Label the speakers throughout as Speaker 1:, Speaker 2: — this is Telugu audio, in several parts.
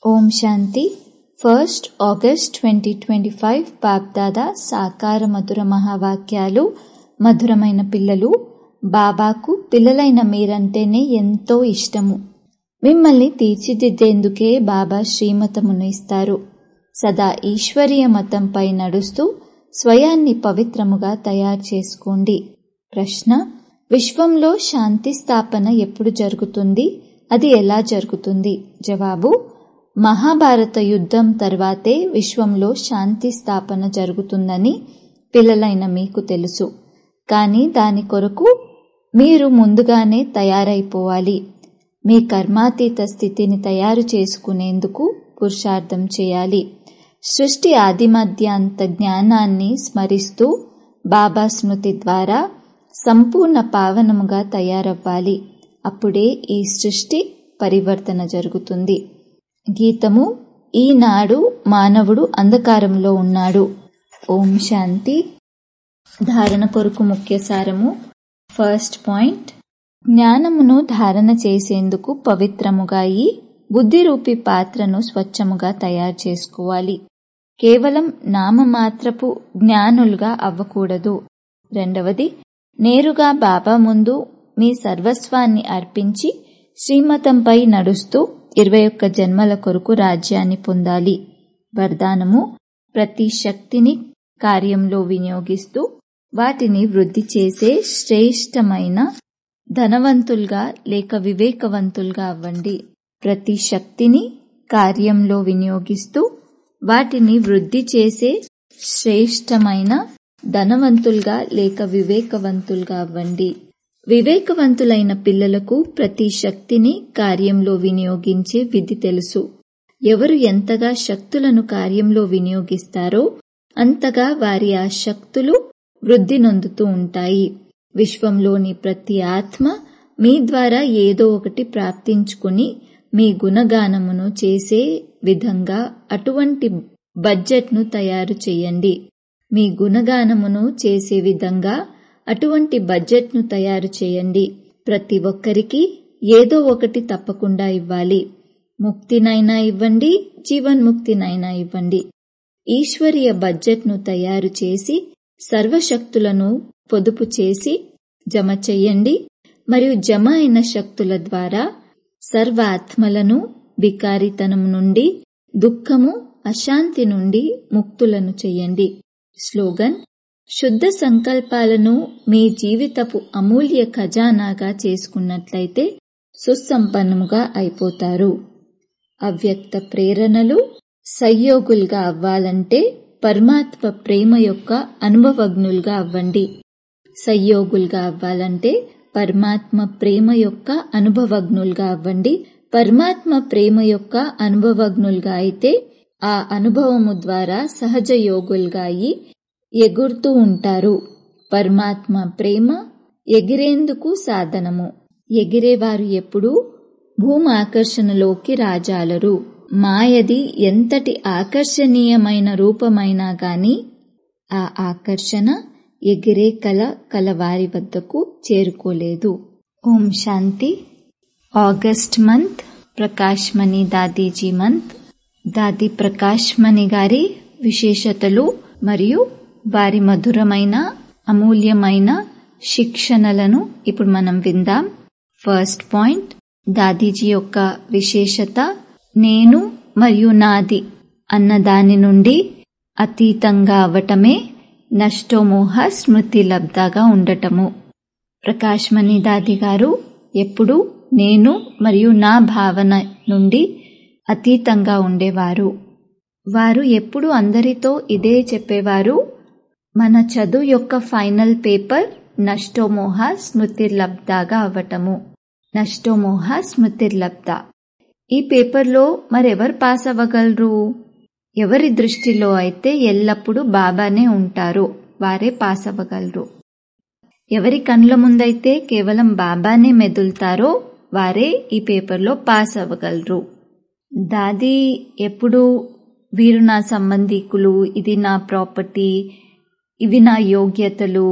Speaker 1: ఓం Shanti first August twenty twenty five Bapdada సాకార మధుర మహావాక్యాలు మధురమైన పిల్లలు బాబాకు పిల్లలైన మీరంటేనే ఎంతో ఇష్టము మిమ్మల్ని తీర్చిదిద్దేందుకే బాబా శ్రీమతమును ఇస్తారు సదా ఈశ్వరీయ మతంపై నడుస్తూ స్వయాన్ని పవిత్రముగా తయారు చేసుకోండి ప్రశ్న విశ్వంలో శాంతి స్థాపన ఎప్పుడు జరుగుతుంది అది ఎలా జరుగుతుంది జవాబు మహాభారత యుద్ధం తర్వాతే విశ్వంలో శాంతి స్థాపన జరుగుతుందని పిల్లలైన మీకు తెలుసు కానీ దాని కొరకు మీరు ముందుగానే తయారైపోవాలి మీ కర్మాతీత స్థితిని తయారు చేసుకునేందుకు పురుషార్థం చేయాలి సృష్టి ఆదిమధ్యాంత జ్ఞానాన్ని స్మరిస్తూ బాబా స్మృతి ద్వారా సంపూర్ణ పావనముగా తయారవ్వాలి అప్పుడే ఈ సృష్టి పరివర్తన జరుగుతుంది గీతము ఈనాడు మానవుడు అంధకారంలో ఉన్నాడు ఓం శాంతి ధారణ కొరకు ముఖ్య సారము ఫస్ట్ పాయింట్ జ్ఞానమును ధారణ చేసేందుకు పవిత్రముగా ఈ బుద్ధిరూపి పాత్రను స్వచ్ఛముగా తయారు చేసుకోవాలి కేవలం నామమాత్రపు జ్ఞానులుగా అవ్వకూడదు రెండవది నేరుగా బాబా ముందు మీ సర్వస్వాన్ని అర్పించి శ్రీమతంపై నడుస్తూ ఇరవై ఒక్క జన్మల కొరకు రాజ్యాన్ని పొందాలి వరదానము ప్రతి శక్తిని కార్యంలో వినియోగిస్తూ వాటిని వృద్ధి చేసే శ్రేష్టమైన ధనవంతులుగా లేక వివేకవంతులుగా అవ్వండి ప్రతి శక్తిని కార్యంలో వినియోగిస్తూ వాటిని వృద్ధి చేసే శ్రేష్టమైన ధనవంతులుగా లేక వివేకవంతులుగా అవ్వండి వివేకవంతులైన పిల్లలకు ప్రతి శక్తిని కార్యంలో వినియోగించే విధి తెలుసు ఎవరు ఎంతగా శక్తులను కార్యంలో వినియోగిస్తారో అంతగా వారి ఆ శక్తులు వృద్ధి నొందుతూ ఉంటాయి విశ్వంలోని ప్రతి ఆత్మ మీ ద్వారా ఏదో ఒకటి ప్రాప్తించుకుని మీ గుణగానమును చేసే విధంగా అటువంటి బడ్జెట్ను తయారు చేయండి మీ గుణగానమును చేసే విధంగా అటువంటి బడ్జెట్ను తయారు చేయండి ప్రతి ఒక్కరికి ఏదో ఒకటి తప్పకుండా ఇవ్వాలి ముక్తినైనా ఇవ్వండి జీవన్ముక్తినైనా ఇవ్వండి ఈశ్వరీయ బడ్జెట్ను తయారు చేసి సర్వశక్తులను పొదుపు చేసి జమ చెయ్యండి మరియు జమ అయిన శక్తుల ద్వారా సర్వ ఆత్మలను వికారితనం నుండి దుఃఖము అశాంతి నుండి ముక్తులను చెయ్యండి స్లోగన్ శుద్ధ సంకల్పాలను మీ జీవితపు అమూల్య ఖజానాగా చేసుకున్నట్లయితే సుసంపన్నముగా అయిపోతారు అవ్యక్త ప్రేరణలు సయ్యోగులుగా అవ్వాలంటే పరమాత్మ ప్రేమ యొక్క అనుభవజ్ఞులుగా అవ్వండి సయ్యోగులుగా అవ్వాలంటే పరమాత్మ ప్రేమ యొక్క అనుభవజ్ఞులుగా అవ్వండి పరమాత్మ ప్రేమ యొక్క అనుభవజ్ఞులుగా అయితే ఆ అనుభవము ద్వారా సహజ యోగులుగా అయి ఎగురుతూ ఉంటారు పరమాత్మ ప్రేమ ఎగిరేందుకు సాధనము ఎగిరేవారు ఎప్పుడూ భూమి ఆకర్షణలోకి రాజాలరు మాయది ఎంతటి ఆకర్షణీయమైన రూపమైనా గాని ఆ ఆకర్షణ ఎగిరే కల కలవారి వద్దకు చేరుకోలేదు Om Shanti August month Prakash Mani Dadiji month Dadi Prakash మణి గారి విశేషతలు మరియు వారి మధురమైన అమూల్యమైన శిక్షణలను ఇప్పుడు మనం విందాం ఫస్ట్ పాయింట్ దాదీజీ యొక్క విశేషత నేను మరియు నాది అన్న దాని నుండి అతీతంగా అవటమే నష్టోమోహ స్మృతి లబ్ధాగా ఉండటము ప్రకాశ్మణి దాది గారు ఎప్పుడు నేను మరియు నా భావన నుండి అతీతంగా ఉండేవారు వారు ఎప్పుడు అందరితో ఇదే చెప్పేవారు మన చదువు యొక్క ఫైనల్ పేపర్ నష్టోమోహ స్మృతిర్లబ్ధాగా అవ్వటము నష్టోమోహ స్మృతిర్లబ్ధ ఈ పేపర్లో మరెవరు పాస్ అవ్వగలరు ఎవరి దృష్టిలో అయితే ఎల్లప్పుడూ బాబానే ఉంటారో వారే పాస్ అవ్వగలరు ఎవరి కండ్ల ముందైతే కేవలం బాబానే మెదులుతారో వారే ఈ పేపర్లో పాస్ అవ్వగలరు దాది ఎప్పుడు వీరు నా సంబంధికులు ఇది నా ప్రాపర్టీ ఇవి నా యోగ్యతలు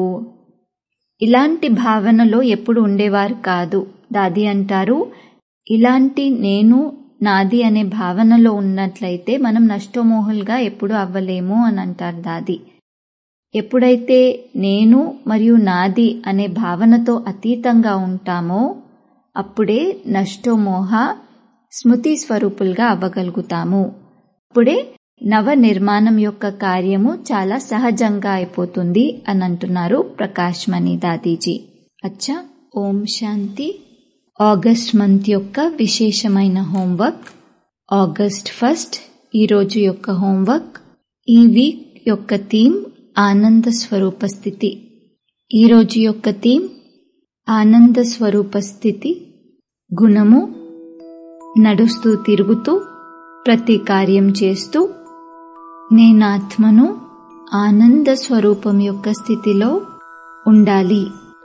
Speaker 1: ఇలాంటి భావనలో ఎప్పుడు ఉండేవారు కాదు దాది అంటారు ఇలాంటి నేను నాది అనే భావనలో ఉన్నట్లయితే మనం నష్టమోహులుగా ఎప్పుడు అవ్వలేము అని అంటారు దాది ఎప్పుడైతే నేను మరియు నాది అనే భావనతో అతీతంగా ఉంటామో అప్పుడే నష్టోమోహ స్మృతి స్వరూపులుగా అవ్వగలుగుతాము అప్పుడే నవ నిర్మాణం యొక్క కార్యము చాలా సహజంగా అయిపోతుంది అని అంటున్నారు ప్రకాష్ మణి దాదీజీ అచ్చా ఓం శాంతి ఆగస్ట్ మంత్ యొక్క విశేషమైన హోంవర్క్ ఆగస్ట్ ఫస్ట్ ఈరోజు యొక్క హోంవర్క్ ఈ వీక్ యొక్క థీమ్ ఆనంద స్వరూప స్థితి ఈరోజు యొక్క థీమ్ ఆనంద స్వరూప స్థితి గుణము నడుస్తూ తిరుగుతూ ప్రతి కార్యం చేస్తూ నేనాత్మను ఆనంద స్వరూపం యొక్క స్థితిలో ఉండాలి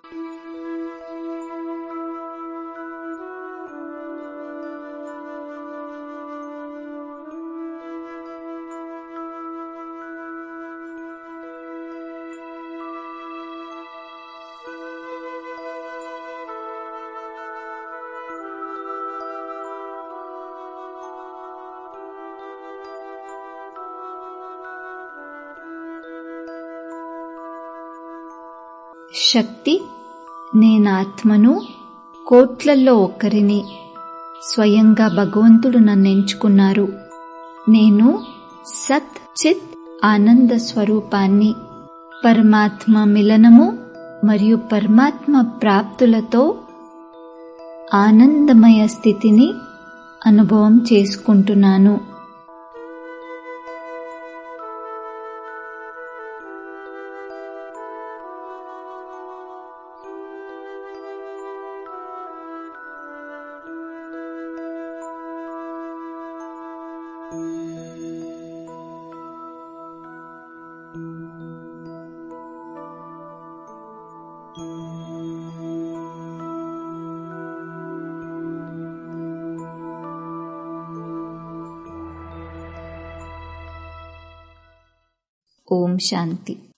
Speaker 1: శక్తి నేనాత్మను కోట్లల్లో ఒక్కరిని స్వయంగా భగవంతుడు నన్ను ఎంచుకున్నారు నేను సత్ చిత్ ఆనంద స్వరూపాన్ని పరమాత్మ మిలనము మరియు పరమాత్మ ప్రాప్తులతో ఆనందమయ స్థితిని అనుభవం చేసుకుంటున్నాను ఓం శాంతి